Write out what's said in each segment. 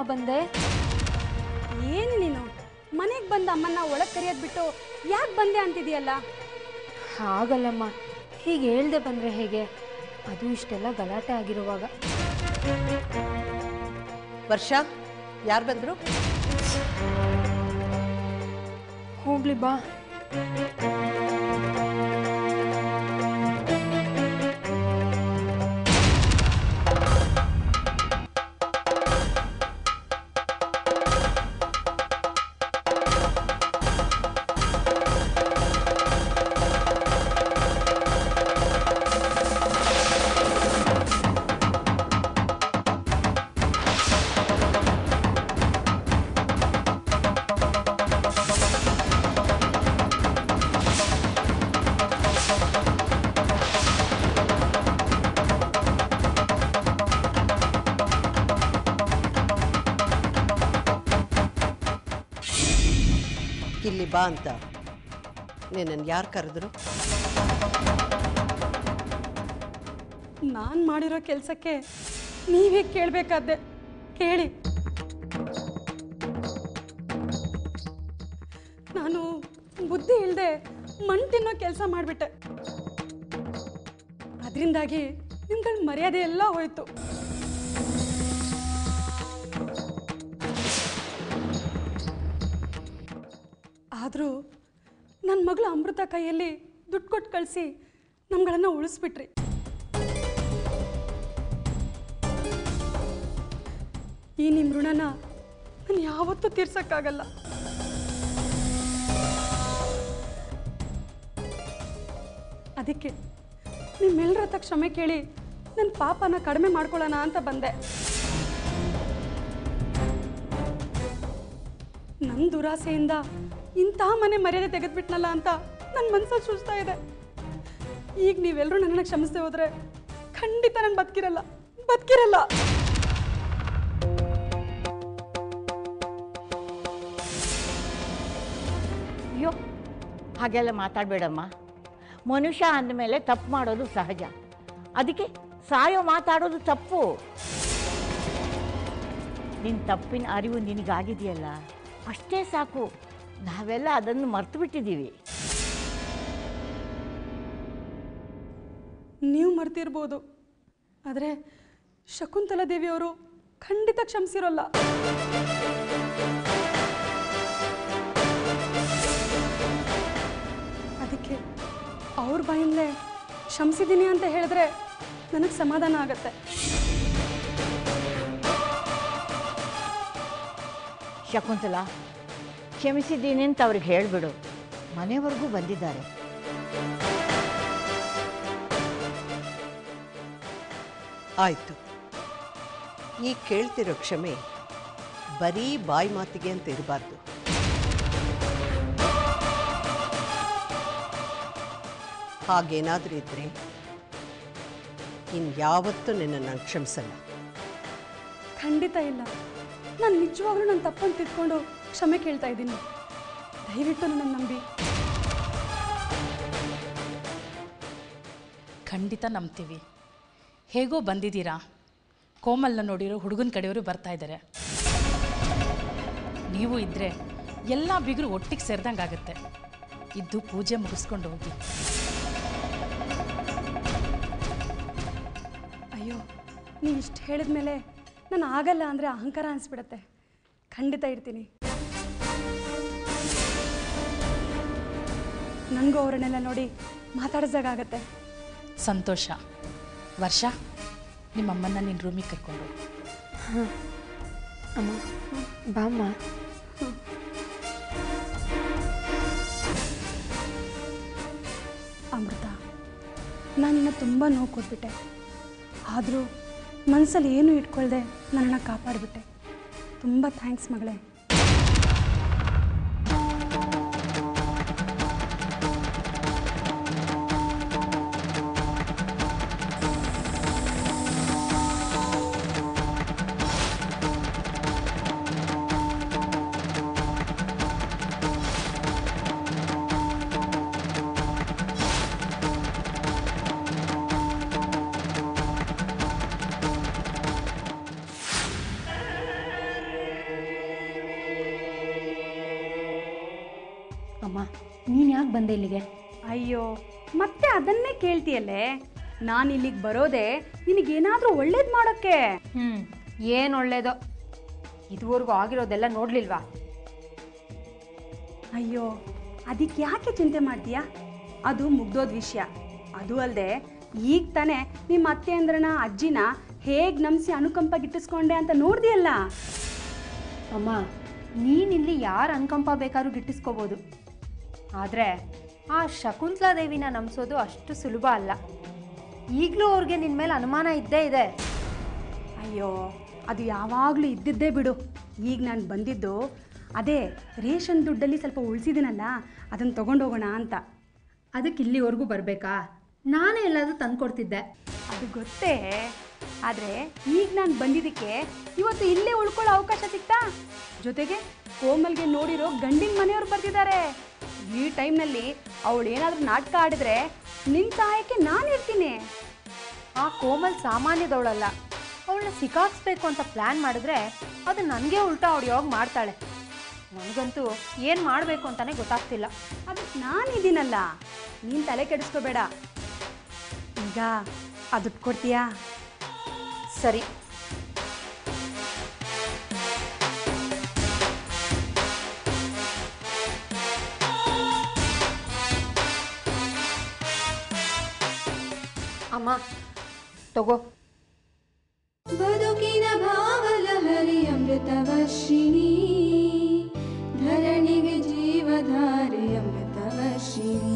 ಬಂದೆ ಏನು ನೀನು ಮನೆಗೆ ಬಂದ ಅಮ್ಮನ್ನ ಒಳಗೆ ಕರೆಯೋದು ಬಿಟ್ಟು ಯಾಕೆ ಬಂದೆ ಅಂತಿದೆಯಲ್ಲ ಹಾಗಲ್ಲಮ್ಮ ಹೀಗೆ ಹೇಳ್ದೆ ಬಂದರೆ ಹೇಗೆ ಅದು ಇಷ್ಟೆಲ್ಲ ಗಲಾಟೆ ಆಗಿರುವಾಗ ವರ್ಷ ಯಾರು ಬಂದರು ಹೋಗ್ಲಿ ಬಾ ಇಲ್ಲಿ ಬಾ ಅಂತ ನಿನ್ನನ್ನು ಯಾರು ಕರೆದ್ರು ನಾನು ಮಾಡಿರೋ ಕೆಲಸಕ್ಕೆ ನೀವೇ ಕೇಳಬೇಕಾದ್ದೆ ಕೇಳಿ ನಾನು ಬುದ್ಧಿ ಇಲ್ಲದೆ ಮಣ್ಣು ತಿನ್ನೋ ಕೆಲಸ ಮಾಡಿಬಿಟ್ಟೆ ಅದರಿಂದಾಗಿ ನಿಮ್ಗಳ ಮರ್ಯಾದೆ ಎಲ್ಲ ಹೋಯ್ತು ಆದರೂ ನನ್ನ ಮಗಳು ಅಮೃತ ಕೈಯಲ್ಲಿ ದುಡ್ಡು ಕೊಟ್ಟು ಕಳಿಸಿ ನಮ್ಗಳನ್ನು ಉಳಿಸ್ಬಿಟ್ರಿ ಈ ನಿಮ್ಮ ಋಣನ ನಾನು ಯಾವತ್ತೂ ತೀರ್ಸಕ್ಕಾಗಲ್ಲ ಅದಕ್ಕೆ ನಿಮ್ಮೆಲ್ಲರ ಹತ್ರ ಕ್ಷಮೆ ಕೇಳಿ ನನ್ನ ಪಾಪನ ಕಡಿಮೆ ಮಾಡ್ಕೊಳ್ಳೋಣ ಅಂತ ಬಂದೆ ನನ್ನ ದುರಾಸೆಯಿಂದ ಇಂತಹ ಮನೆ ಮರ್ಯಾದೆ ತೆಗೆದ್ಬಿಟ್ನಲ್ಲ ಅಂತ ನನ್ನ ಮನ್ಸಲ್ಲಿ ಸೂಚ್ತಾ ಇದೆ ಈಗ ನೀವೆಲ್ಲರೂ ನನ್ನನ್ನು ಕ್ಷಮಿಸದೆ ಹೋದ್ರೆ ಖಂಡಿತ ನಾನು ಬದುಕಿರಲ್ಲ ಬದುಕಿರಲ್ಲ ಅಯ್ಯೋ ಹಾಗೆಲ್ಲ ಮಾತಾಡಬೇಡಮ್ಮ ಮನುಷ್ಯ ಅಂದಮೇಲೆ ತಪ್ಪು ಮಾಡೋದು ಸಹಜ ಅದಕ್ಕೆ ಸಾಯೋ ಮಾತಾಡೋದು ತಪ್ಪು ನಿನ್ನ ತಪ್ಪಿನ ಅರಿವು ನಿನಗಾಗಿದೆಯಲ್ಲ ಅಷ್ಟೇ ಸಾಕು ನಾವೆಲ್ಲ ಅದನ್ನು ಮರ್ತು ಬಿಟ್ಟಿದ್ದೀವಿ ನೀವು ಮರ್ತಿರ್ಬೋದು ಆದರೆ ಶಕುಂತಲಾ ದೇವಿಯವರು ಖಂಡಿತ ಕ್ಷಮಿಸಿರೋಲ್ಲ ಅದಕ್ಕೆ ಅವ್ರ ಬಾಯಿಂದಲೇ ಕ್ಷಮಿಸಿದ್ದೀನಿ ಅಂತ ಹೇಳಿದ್ರೆ ನನಗೆ ಸಮಾಧಾನ ಆಗತ್ತೆ ಶಕುಂತಲ ಕ್ಷಮಿಸಿದ್ದೀನಿ ಅಂತ ಅವ್ರಿಗೆ ಹೇಳಿಬಿಡು ಮನೆವರೆಗೂ ಬಂದಿದ್ದಾರೆ ಆಯಿತು ಈ ಕೇಳ್ತಿರೋ ಕ್ಷಮೆ ಬರೀ ಬಾಯಿ ಮಾತಿಗೆ ಅಂತ ಇರಬಾರ್ದು ಹಾಗೇನಾದರೂ ಇದ್ದರೆ ಇನ್ಯಾವತ್ತೂ ನಿನ್ನನ್ನು ನಾನು ಕ್ಷಮಿಸಲ್ಲ ಖಂಡಿತ ಇಲ್ಲ ನಾನು ನಿಜವಾಗ್ಲೂ ನನ್ನ ತಪ್ಪನ್ನು ತಿದ್ಕೊಂಡು ಕ್ಷಮೆ ಕೇಳ್ತಾ ಇದ್ದೀನಿ ದಯವಿಟ್ಟು ನನ್ನ ನಂಬಿ ಖಂಡಿತ ನಂಬ್ತೀವಿ ಹೇಗೋ ಬಂದಿದ್ದೀರಾ ಕೋಮಲ್ನ ನೋಡಿರೋ ಹುಡುಗನ ಕಡೆಯವರು ಬರ್ತಾ ಇದ್ದಾರೆ ನೀವು ಇದ್ದರೆ ಎಲ್ಲ ಬಿಗರು ಒಟ್ಟಿಗೆ ಸೇರಿದಂಗೆ ಆಗುತ್ತೆ ಇದ್ದು ಪೂಜೆ ಮುಗಿಸ್ಕೊಂಡು ಹೋಗಿ ಅಯ್ಯೋ ನೀವು ಇಷ್ಟು ಹೇಳಿದ ಮೇಲೆ ನಾನು ಆಗಲ್ಲ ಅಂದರೆ ಅಹಂಕಾರ ಅನಿಸ್ಬಿಡತ್ತೆ ಖಂಡಿತ ಇರ್ತೀನಿ ನನಗೂ ಅವರನ್ನೆಲ್ಲ ನೋಡಿ ಮಾತಾಡಿಸ್ದಾಗತ್ತೆ ಸಂತೋಷ ವರ್ಷ ನಿಮ್ಮಮ್ಮನ್ನ ನಿನ್ನ ರೂಮಿಗೆ ಕರ್ಕೊಂಡು ಹೋಗು. ಅಮ್ಮ ಬಾಮ್ಮ ಅಮೃತ ನಾನಿನ್ನ ತುಂಬ ನೋವು ಕೊಟ್ಬಿಟ್ಟೆ ಆದರೂ ಮನಸ್ಸಲ್ಲಿ ಏನೂ ಇಟ್ಕೊಳ್ದೆ ನನ್ನನ್ನು ಕಾಪಾಡಿಬಿಟ್ಟೆ ತುಂಬ ಥ್ಯಾಂಕ್ಸ್ ಮಗಳೇ ನೀನು ಯಾಕೆ ಬಂದೆ ಇಲ್ಲಿಗೆ ಅಯ್ಯೋ ಮತ್ತೆ ಅದನ್ನೇ ಕೇಳ್ತೀಯಲ್ಲೇ ನಾನು ಇಲ್ಲಿಗೆ ಬರೋದೇ ನಿನಗೇನಾದರೂ ಒಳ್ಳೇದು ಮಾಡೋಕ್ಕೆ ಹ್ಞೂ ಏನು ಒಳ್ಳೇದೋ ಇದುವರೆಗೂ ಆಗಿರೋದೆಲ್ಲ ನೋಡಲಿಲ್ವಾ ಅಯ್ಯೋ ಅದಕ್ಕೆ ಯಾಕೆ ಚಿಂತೆ ಮಾಡ್ತೀಯಾ ಅದು ಮುಗ್ದೋದ ವಿಷಯ ಅದು ಅಲ್ಲದೆ ಈಗ ತಾನೇ ನಿಮ್ಮ ಅತ್ತೆ ಅಂದ್ರನ ಅಜ್ಜಿನ ಹೇಗೆ ನಂಬಿಸಿ ಅನುಕಂಪ ಗಿಟ್ಟಿಸ್ಕೊಂಡೆ ಅಂತ ನೋಡ್ದಿಯಲ್ಲ ಅಮ್ಮ ನೀನಿಲ್ಲಿ ಯಾರು ಅನ್ಕಂಪ ಬೇಕಾದ್ರೂ ಗಿಟ್ಟಿಸ್ಕೋಬೋದು ಆದರೆ ಆ ಶಕುಂತಲಾ ದೇವಿನ ನಂಬಿಸೋದು ಅಷ್ಟು ಸುಲಭ ಅಲ್ಲ ಈಗಲೂ ಅವ್ರಿಗೆ ನಿನ್ನ ಮೇಲೆ ಅನುಮಾನ ಇದ್ದೇ ಇದೆ ಅಯ್ಯೋ ಅದು ಯಾವಾಗಲೂ ಇದ್ದಿದ್ದೇ ಬಿಡು ಈಗ ನಾನು ಬಂದಿದ್ದು ಅದೇ ರೇಷನ್ ದುಡ್ಡಲ್ಲಿ ಸ್ವಲ್ಪ ಉಳಿಸಿದ್ದೀನಲ್ಲ ಅದನ್ನು ತಗೊಂಡು ಹೋಗೋಣ ಅಂತ ಅದಕ್ಕೆ ಇಲ್ಲಿವರೆಗೂ ಬರಬೇಕಾ ನಾನೇ ಎಲ್ಲಾದರೂ ತಂದ್ಕೊಡ್ತಿದ್ದೆ ಅದು ಗೊತ್ತೇ ಆದರೆ ಈಗ ನಾನು ಬಂದಿದ್ದಕ್ಕೆ ಇವತ್ತು ಇಲ್ಲೇ ಉಳ್ಕೊಳ್ಳೋ ಅವಕಾಶ ಸಿಗ್ತಾ ಜೊತೆಗೆ ಕೋಮಲ್ಗೆ ನೋಡಿರೋ ಗಂಡಿನ ಮನೆಯವ್ರು ಬರ್ತಿದ್ದಾರೆ ಈ ಟೈಮ್ನಲ್ಲಿ ಅವಳು ಏನಾದರೂ ನಾಟಕ ಆಡಿದ್ರೆ ನಿನ್ನ ಸಹಾಯಕ್ಕೆ ನಾನು ಇರ್ತೀನಿ ಆ ಕೋಮಲ್ ಸಾಮಾನ್ಯದವಳಲ್ಲ ಅವಳನ್ನ ಸಿಕ್ಕಾಕ್ಸ್ಬೇಕು ಅಂತ ಪ್ಲ್ಯಾನ್ ಮಾಡಿದ್ರೆ ಅದು ನನಗೆ ಉಲ್ಟಾ ಹೊಡೆಯೋಗಿ ಮಾಡ್ತಾಳೆ ನನಗಂತೂ ಏನು ಮಾಡಬೇಕು ಅಂತಲೇ ಗೊತ್ತಾಗ್ತಿಲ್ಲ ಅದಕ್ಕೆ ನಾನಿದ್ದೀನಲ್ಲ ನೀನು ತಲೆ ಕೆಡಿಸ್ಕೋಬೇಡ ಈಗ ಅದು ಕೊಡ್ತೀಯಾ ಸರಿ ಅಮ್ಮ ತಗೋ ಬದುಕಿನ ಭಾವಲಹರಿ ಅಮೃತವರ್ಷಿಣಿ ಧರಣಿಗೆ ಜೀವಧಾರೆ ಅಮೃತವರ್ಷಿಣಿ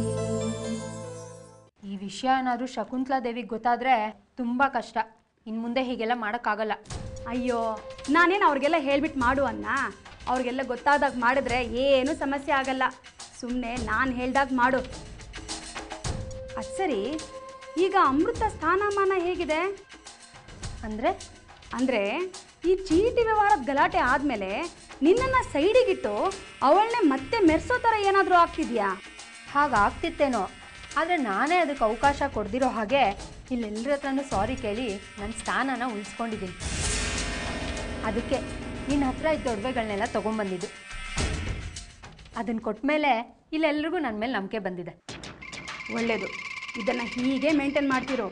ಈ ವಿಷಯ ಏನಾದರೂ ಶಕುಂತಲಾ ದೇವಿಗೆ ಗೊತ್ತಾದರೆ ತುಂಬ ಕಷ್ಟ ಇನ್ನು ಮುಂದೆ ಹೀಗೆಲ್ಲ ಮಾಡೋಕ್ಕಾಗಲ್ಲ ಅಯ್ಯೋ ನಾನೇನು ಅವ್ರಿಗೆಲ್ಲ ಹೇಳ್ಬಿಟ್ಟು ಮಾಡು ಅನ್ನ ಅವ್ರಿಗೆಲ್ಲ ಗೊತ್ತಾದಾಗ ಮಾಡಿದ್ರೆ ಏನೂ ಸಮಸ್ಯೆ ಆಗಲ್ಲ ಸುಮ್ಮನೆ ನಾನು ಹೇಳ್ದಾಗ ಮಾಡು ಅದು ಸರಿ ಈಗ ಅಮೃತ ಸ್ಥಾನಮಾನ ಹೇಗಿದೆ ಅಂದರೆ ಅಂದರೆ ಈ ಚೀಟಿ ವ್ಯವಹಾರದ ಗಲಾಟೆ ಆದಮೇಲೆ ನಿನ್ನನ್ನು ಸೈಡಿಗಿಟ್ಟು ಅವಳನ್ನೇ ಮತ್ತೆ ಮೆರೆಸೋ ಥರ ಏನಾದರೂ ಆಗ್ತಿದ್ಯಾ ಹಾಗಾಗ್ತಿತ್ತೇನೋ ಆದರೆ ನಾನೇ ಅದಕ್ಕೆ ಅವಕಾಶ ಕೊಡ್ದಿರೋ ಹಾಗೆ ಇಲ್ಲೆಲ್ಲರ ಹತ್ರನೂ ಸಾರಿ ಕೇಳಿ ನನ್ನ ಸ್ಥಾನನ ಉಳಿಸ್ಕೊಂಡಿದ್ದೀನಿ ಅದಕ್ಕೆ ನಿನ್ನ ಹತ್ರ ಇದ್ದ ಒಡವೆಗಳನ್ನೆಲ್ಲ ತೊಗೊಂಬಂದಿದ್ದು ಅದನ್ನು ಕೊಟ್ಮೇಲೆ ಇಲ್ಲೆಲ್ರಿಗೂ ನನ್ನ ಮೇಲೆ ನಂಬಿಕೆ ಬಂದಿದೆ ಒಳ್ಳೆಯದು ಇದನ್ನು ಹೀಗೆ ಮೇಂಟೈನ್ ಮಾಡ್ತಿರೋ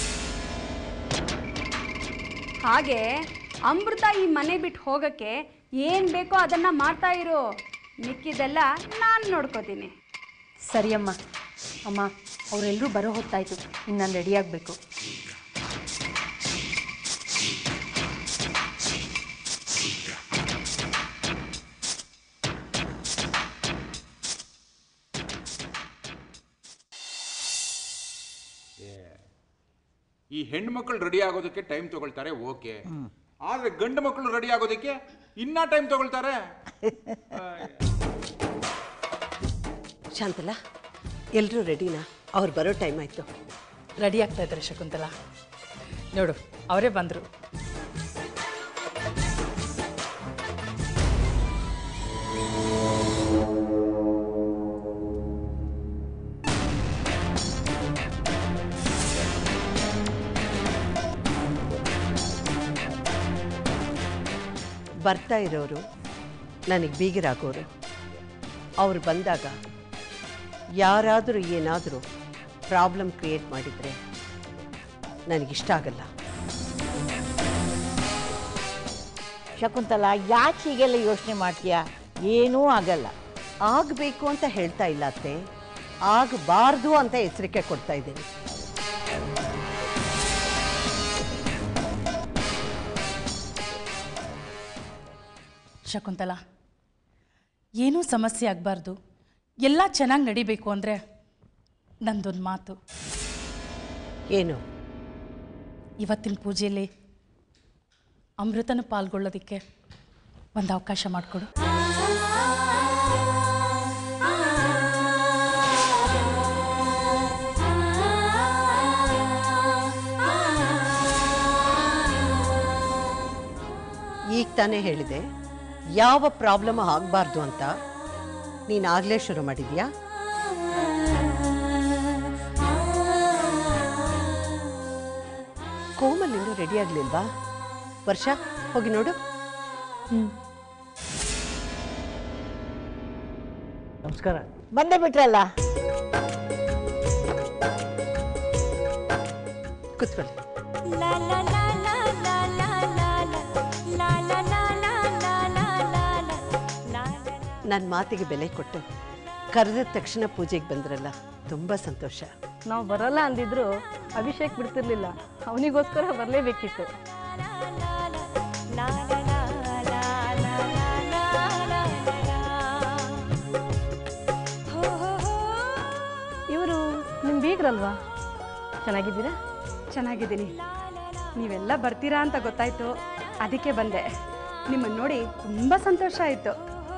ಹಾಗೆ ಅಮೃತ ಈ ಮನೆ ಬಿಟ್ಟು ಹೋಗೋಕ್ಕೆ ಏನು ಬೇಕೋ ಅದನ್ನು ಮಾಡ್ತಾ ಇರು ಮಿಕ್ಕಿದೆಲ್ಲ ನಾನು ನೋಡ್ಕೋತೀನಿ ಸರಿಯಮ್ಮ ಅಮ್ಮ ಅವರೆಲ್ಲರೂ ಬರೋ ಹೊತ್ತಾಯಿತು ಇನ್ನು ನಾನು ರೆಡಿಯಾಗಬೇಕು ಈ ಹೆಣ್ಣು ಮಕ್ಕಳು ರೆಡಿ ಆಗೋದಕ್ಕೆ ಟೈಮ್ ತಗೊಳ್ತಾರೆ ಓಕೆ ಆದ್ರೆ ಗಂಡು ಮಕ್ಕಳು ರೆಡಿ ಆಗೋದಕ್ಕೆ ಇನ್ನ ಟೈಮ್ ತಗೊಳ್ತಾರೆ ಶಾಂತಲಾ ಎಲ್ಲರೂ ರೆಡಿನಾ ಅವ್ರು ಬರೋ ಟೈಮ್ ಆಯಿತು ರೆಡಿ ಆಗ್ತಾ ಇದ್ದಾರೆ ಶಕುಂತಲಾ ನೋಡು ಅವರೇ ಬಂದರು ಬರ್ತಾ ಇರೋರು ನನಗೆ ಬೀಗರಾಗೋರು ಅವ್ರು ಬಂದಾಗ ಯಾರಾದರೂ ಏನಾದರೂ ಪ್ರಾಬ್ಲಮ್ ಕ್ರಿಯೇಟ್ ಮಾಡಿದರೆ ನನಗಿಷ್ಟ ಆಗಲ್ಲ ಶಕುಂತಲ ಯಾಕೆ ಹೀಗೆಲ್ಲ ಯೋಚನೆ ಮಾಡ್ತೀಯಾ ಏನೂ ಆಗಲ್ಲ ಆಗಬೇಕು ಅಂತ ಹೇಳ್ತಾ ಇಲ್ಲ ಅತ್ತೆ ಆಗಬಾರ್ದು ಅಂತ ಎಚ್ಚರಿಕೆ ಕೊಡ್ತಾ ಇದ್ದೀನಿ ಶಕುಂತಲಾ ಏನೂ ಸಮಸ್ಯೆ ಆಗಬಾರ್ದು ಎಲ್ಲ ಚೆನ್ನಾಗಿ ನಡಿಬೇಕು ಅಂದರೆ ನಂದೊಂದು ಮಾತು ಏನು ಇವತ್ತಿನ ಪೂಜೆಯಲ್ಲಿ ಅಮೃತನ ಪಾಲ್ಗೊಳ್ಳೋದಕ್ಕೆ ಒಂದು ಅವಕಾಶ ಮಾಡಿಕೊಡು ಈಗ ತಾನೇ ಹೇಳಿದೆ ಯಾವ ಪ್ರಾಬ್ಲಮ್ ಆಗಬಾರ್ದು ಅಂತ ನೀನು ಆಗಲೇ ಶುರು ಮಾಡಿದ್ಯಾ ಕೋಮಲ್ ಇನ್ನೂ ರೆಡಿ ಆಗಲಿಲ್ವಾ ವರ್ಷ ಹೋಗಿ ನೋಡು ನಮಸ್ಕಾರ ಬಂದೇ ಬಿಟ್ರಲ್ಲ ಕೂತ್ಕೊಳ್ಳಿ ನನ್ನ ಮಾತಿಗೆ ಬೆಲೆ ಕೊಟ್ಟು ಕರೆದ ತಕ್ಷಣ ಪೂಜೆಗೆ ಬಂದ್ರಲ್ಲ ತುಂಬ ಸಂತೋಷ ನಾವು ಬರಲ್ಲ ಅಂದಿದ್ರು ಅಭಿಷೇಕ್ ಬಿಡ್ತಿರ್ಲಿಲ್ಲ ಅವನಿಗೋಸ್ಕರ ಬರಲೇಬೇಕಿತ್ತು ಇವರು ನಿಮ್ಮ ಬೀಗ್ರಲ್ವಾ ಚೆನ್ನಾಗಿದ್ದೀರಾ ಚೆನ್ನಾಗಿದ್ದೀನಿ ನೀವೆಲ್ಲ ಬರ್ತೀರಾ ಅಂತ ಗೊತ್ತಾಯ್ತು ಅದಕ್ಕೆ ಬಂದೆ ನಿಮ್ಮನ್ನು ನೋಡಿ ತುಂಬ ಸಂತೋಷ ಆಯಿತು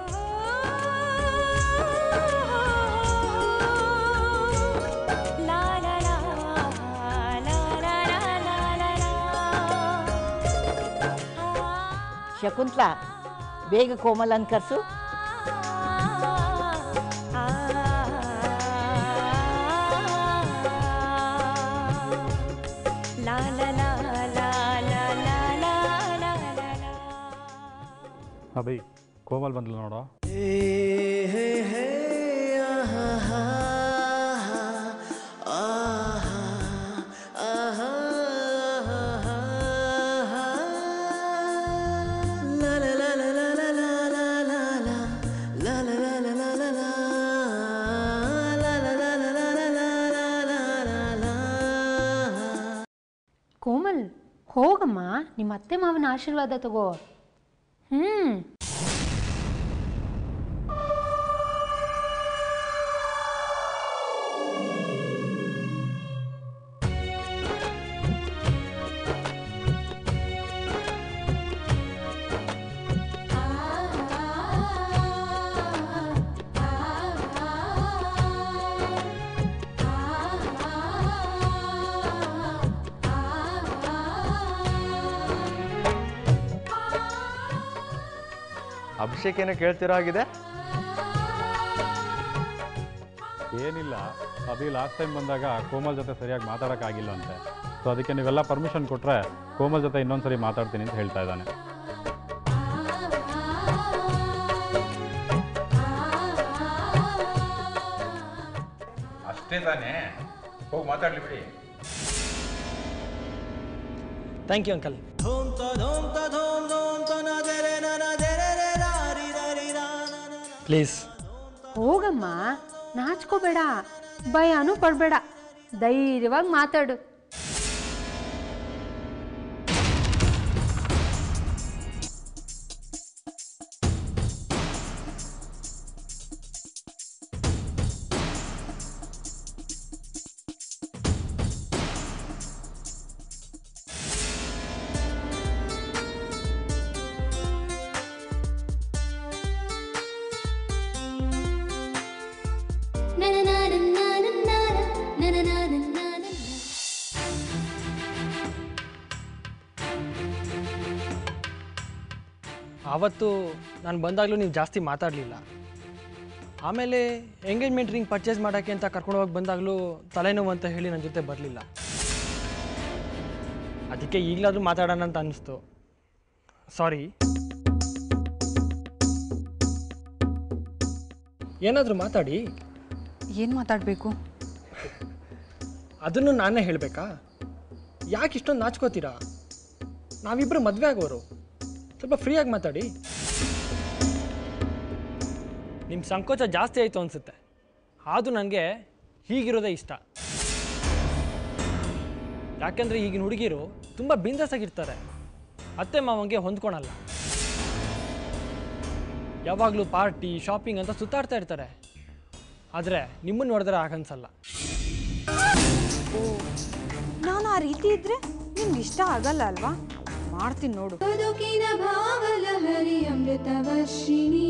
ಶಕುಂತ್ಲಾ ಬೇಗ ಕೋಮಲನ್ ಕರ್ಸು ಅಭಯ್ ಕೋಮಲ್ ಬಂದ್ಲು ನೋಡೋ ಕೋಮಲ್ ಹೋಗಮ್ಮ ನಿಮ್ಮ ಅತ್ತೆ ಮಾವನ ಆಶೀರ್ವಾದ ತಗೋ ಹ್ಞೂ ಅಭಿಷೇಕ್ ಏನೋ ಕೇಳ್ತಿರೋ ಆಗಿದೆ ಏನಿಲ್ಲ ಅಭಿ ಲಾಸ್ಟ್ ಟೈಮ್ ಬಂದಾಗ ಕೋಮಲ್ ಜೊತೆ ಸರಿಯಾಗಿ ಮಾತಾಡೋಕ್ಕಾಗಿಲ್ಲ ಅಂತೆ ಸೊ ಅದಕ್ಕೆ ನೀವೆಲ್ಲ ಪರ್ಮಿಷನ್ ಕೊಟ್ಟರೆ ಕೋಮಲ್ ಜೊತೆ ಇನ್ನೊಂದ್ಸರಿ ಮಾತಾಡ್ತೀನಿ ಅಂತ ಹೇಳ್ತಾ ಇದ್ದಾನೆ ಅಷ್ಟೇ ತಾನೇ ಹೋಗಿ ಮಾತಾಡ್ಲಿ ಬಿಡಿ ಥ್ಯಾಂಕ್ ಯು ಅಂಕಲ್ ಪ್ಲೀಸ್ ಹೋಗಮ್ಮ ನಾಚ್ಕೋಬೇಡ ಭಯನೂ ಪಡಬೇಡ ಧೈರ್ಯವಾಗಿ ಮಾತಾಡು ಆವತ್ತು ನಾನು ಬಂದಾಗಲೂ ನೀವು ಜಾಸ್ತಿ ಮಾತಾಡಲಿಲ್ಲ ಆಮೇಲೆ ಎಂಗೇಜ್ಮೆಂಟ್ ರಿಂಗ್ ಪರ್ಚೇಸ್ ಮಾಡೋಕ್ಕೆ ಅಂತ ಕರ್ಕೊಂಡು ಹೋಗಿ ಬಂದಾಗಲೂ ತಲೆನೋವು ಅಂತ ಹೇಳಿ ನನ್ನ ಜೊತೆ ಬರಲಿಲ್ಲ ಅದಕ್ಕೆ ಈಗಲಾದರೂ ಮಾತಾಡೋಣ ಅಂತ ಅನ್ನಿಸ್ತು ಸಾರಿ ಏನಾದರೂ ಮಾತಾಡಿ ಏನು ಮಾತಾಡಬೇಕು ಅದನ್ನು ನಾನೇ ಹೇಳಬೇಕಾ ಯಾಕೆ ಇಷ್ಟೊಂದು ನಾಚ್ಕೋತೀರಾ ನಾವಿಬ್ಬರು ಮದುವೆ ಆಗೋರು ಸ್ವಲ್ಪ ಫ್ರೀಯಾಗಿ ಮಾತಾಡಿ ನಿಮ್ಮ ಸಂಕೋಚ ಜಾಸ್ತಿ ಆಯಿತು ಅನಿಸುತ್ತೆ ಆದರೂ ನನಗೆ ಹೀಗಿರೋದೇ ಇಷ್ಟ ಯಾಕೆಂದರೆ ಈಗಿನ ಹುಡುಗಿರು ತುಂಬ ಬಿಂದಸಾಗಿರ್ತಾರೆ ಅತ್ತೆ ಮಾವಂಗೆ ಹೊಂದ್ಕೊಳಲ್ಲ ಯಾವಾಗಲೂ ಪಾರ್ಟಿ ಶಾಪಿಂಗ್ ಅಂತ ಸುತ್ತಾಡ್ತಾ ಇರ್ತಾರೆ ಆದರೆ ನಿಮ್ಮನ್ನು ನೋಡಿದ್ರೆ ಆಗನ್ಸಲ್ಲ ನಾನು ಆ ರೀತಿ ಇದ್ರೆ ನಿಮ್ಗೆ ಇಷ್ಟ ಆಗಲ್ಲ ಅಲ್ವಾ ಮಾಡ್ತೀನಿ ನೋಡು ಬದುಕಿನ ಭಾವಲಹರಿ ಅಮೃತವರ್ಷಿಣಿ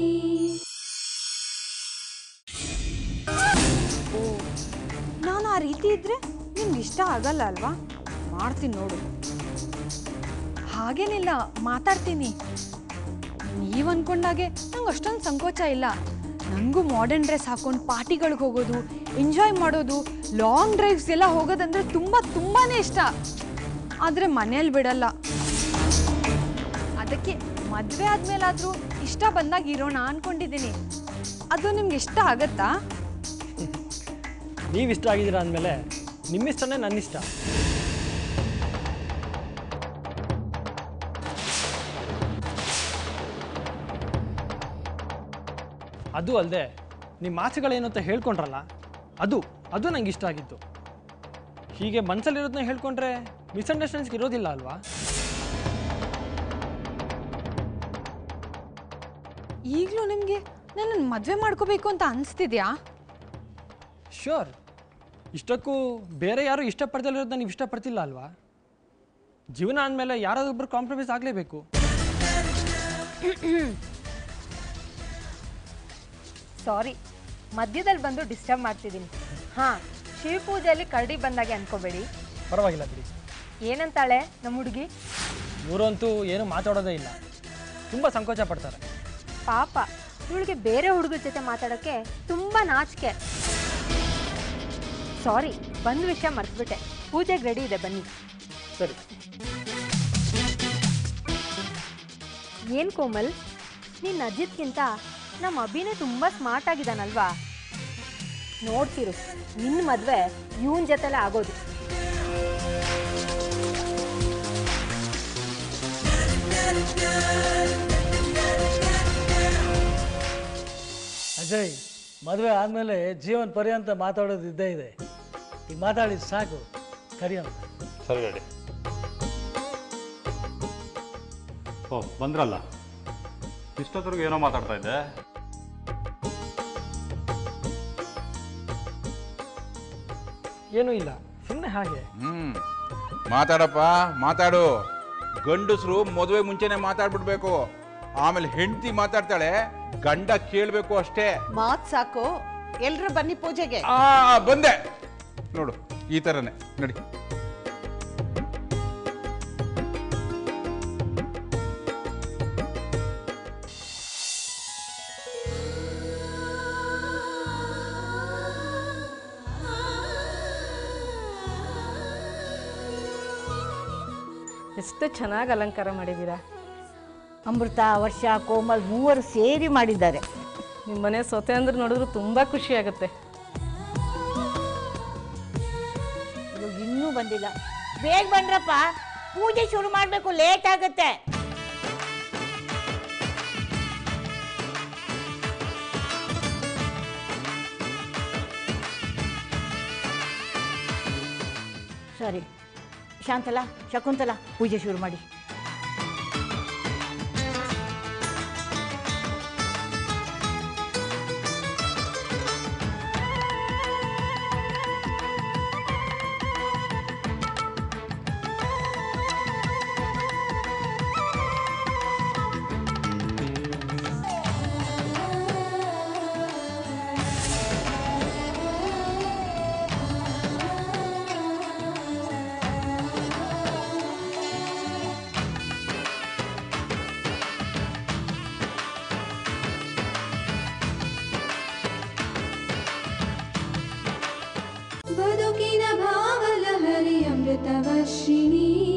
ನಾನು ಆ ರೀತಿ ಇದ್ರೆ ನಿಮ್ಗೆ ಇಷ್ಟ ಆಗಲ್ಲ ಅಲ್ವಾ ಮಾಡ್ತೀನಿ ನೋಡು ಹಾಗೇನಿಲ್ಲ ಮಾತಾಡ್ತೀನಿ ನೀವು ಅನ್ಕೊಂಡಾಗೆ ನಂಗೆ ಅಷ್ಟೊಂದು ಸಂಕೋಚ ಇಲ್ಲ ನನಗೂ ಮಾಡರ್ನ್ ಡ್ರೆಸ್ ಹಾಕೊಂಡು ಪಾರ್ಟಿಗಳಿಗೆ ಹೋಗೋದು ಎಂಜಾಯ್ ಮಾಡೋದು ಲಾಂಗ್ ಡ್ರೈವ್ಸ್ ಎಲ್ಲ ಹೋಗೋದಂದ್ರೆ ತುಂಬ ತುಂಬಾ ಇಷ್ಟ ಆದರೆ ಮನೇಲಿ ಬಿಡಲ್ಲ ಅದಕ್ಕೆ ಮದುವೆ ಆದಮೇಲಾದರೂ ಇಷ್ಟ ಬಂದಾಗ ಇರೋಣ ಅಂದ್ಕೊಂಡಿದ್ದೀನಿ ಅದು ನಿಮ್ಗೆ ಇಷ್ಟ ಆಗತ್ತಾ ನೀವು ಇಷ್ಟ ಆಗಿದ್ದೀರಾ ಅಂದಮೇಲೆ ನಿಮ್ಮಿಷ್ಟನೇ ನನ್ನ ಇಷ್ಟ ಅದು ಅಲ್ಲದೆ ನಿಮ್ಮ ಆಸೆಗಳೇನು ಅಂತ ಹೇಳ್ಕೊಂಡ್ರಲ್ಲ ಅದು ಅದು ನಂಗೆ ಇಷ್ಟ ಆಗಿತ್ತು ಹೀಗೆ ಮನಸ್ಸಲ್ಲಿರೋದನ್ನ ಹೇಳ್ಕೊಂಡ್ರೆ ಮಿಸ್ಅಂಡರ್ಸ್ಟ್ಯಾಂಡಿಂಗ್ಸ್ ಇರೋದಿಲ್ಲ ಅಲ್ವಾ ಈಗಲೂ ನಿಮಗೆ ನನ್ನನ್ನು ಮದುವೆ ಮಾಡ್ಕೋಬೇಕು ಅಂತ ಅನಿಸ್ತಿದ್ಯಾ ಶ್ಯೂರ್ ಇಷ್ಟಕ್ಕೂ ಬೇರೆ ಯಾರು ಇಷ್ಟಪಡ್ದಲ್ಲಿರೋದನ್ನ ನೀವು ಇಷ್ಟಪಡ್ತಿಲ್ಲ ಅಲ್ವಾ ಜೀವನ ಅಂದಮೇಲೆ ಯಾರಾದೊಬ್ಬರು ಕಾಂಪ್ರಮೈಸ್ ಆಗಲೇಬೇಕು ಸಾರಿ ಮಧ್ಯದಲ್ಲಿ ಬಂದು ಡಿಸ್ಟರ್ಬ್ ಮಾಡ್ತಿದ್ದೀನಿ ಹಾಂ ಶಿವಪೂಜೆಯಲ್ಲಿ ಕರಡಿ ಬಂದಾಗೆ ಅನ್ಕೋಬೇಡಿ ಪರವಾಗಿಲ್ಲ ಬಿಡಿ ಏನಂತಾಳೆ ನಮ್ಮ ಹುಡುಗಿ ಇವರಂತೂ ಏನು ಮಾತಾಡೋದೇ ಇಲ್ಲ ತುಂಬ ಸಂಕೋಚ ಪಡ್ತಾರೆ ಪಾಪ ಇವಳಿಗೆ ಬೇರೆ ಹುಡುಗರ ಜೊತೆ ಮಾತಾಡೋಕ್ಕೆ ತುಂಬ ನಾಚಿಕೆ ಸಾರಿ ಬಂದ ವಿಷಯ ಮರ್ತ್ಬಿಟ್ಟೆ ಪೂಜೆಗೆ ರೆಡಿ ಇದೆ ಬನ್ನಿ ಸರಿ ಏನು ಕೋಮಲ್ ನಿನ್ನ ಅಜಿತ್ಗಿಂತ ನಮ್ಮ ಅಭಿನೇ ತುಂಬ ಸ್ಮಾರ್ಟ್ ಆಗಿದ್ದಾನಲ್ವಾ ನೋಡ್ತಿರು ನಿನ್ನ ಮದುವೆ ಇವನ್ ಜೊತೆಲೇ ಆಗೋದು ಅಜಯ್ ಮದುವೆ ಆದಮೇಲೆ ಜೀವನ ಪರ್ಯಂತ ಮಾತಾಡೋದು ಇದ್ದೇ ಇದೆ ಈಗ ಮಾತಾಡಿದ್ದು ಸಾಕು ಕರಿಯಮ್ಮ ಸರಿ ರೆಡಿ ಓ ಬಂದ್ರಲ್ಲ ಇಷ್ಟೊತ್ತರೆಗೂ ಏನೋ ಮಾತಾಡ್ತಾ ಇದ್ದೆ ಏನೂ ಇಲ್ಲ ಸುಮ್ಮನೆ ಹಾಗೆ ಹ್ಮ್ ಮಾತಾಡಪ್ಪ ಮಾತಾಡು ಗಂಡಸರು ಮದುವೆ ಮುಂಚೆನೆ ಮಾತಾಡ್ಬಿಡ್ಬೇಕು ಆಮೇಲೆ ಹೆಂಡತಿ ಮಾತಾಡ್ತಾಳೆ ಗಂಡ ಕೇಳಬೇಕು ಅಷ್ಟೇ ಮಾತ್ ಸಾಕು ಎಲ್ರು ಬನ್ನಿ ಪೂಜೆಗೆ ಆ ಬಂದೆ ನೋಡು ಈ ಥರನೇ ನಡಿ ಎಷ್ಟು ಚೆನ್ನಾಗಿ ಅಲಂಕಾರ ಮಾಡಿದ್ದೀರಾ ಅಮೃತ ವರ್ಷ ಕೋಮಲ್ ಮೂವರು ಸೇರಿ ಮಾಡಿದ್ದಾರೆ ನಿಮ್ಮ ಮನೆ ಸೊತೆ ಅಂದ್ರೆ ನೋಡಿದ್ರು ತುಂಬ ಖುಷಿ ಆಗುತ್ತೆ ಇವಾಗ ಇನ್ನೂ ಬಂದಿಲ್ಲ ಬೇಗ ಬಂದ್ರಪ್ಪ ಪೂಜೆ ಶುರು ಮಾಡಬೇಕು ಲೇಟ್ ಆಗುತ್ತೆ ಸರಿ ಶಾಂತಲಾ ಶಕುಂತಲಾ ಪೂಜೆ ಶುರು ಮಾಡಿ ಬದುಕಿನ ಭಾವಲಹರಿ ಅಮೃತವರ್ಷಿಣಿ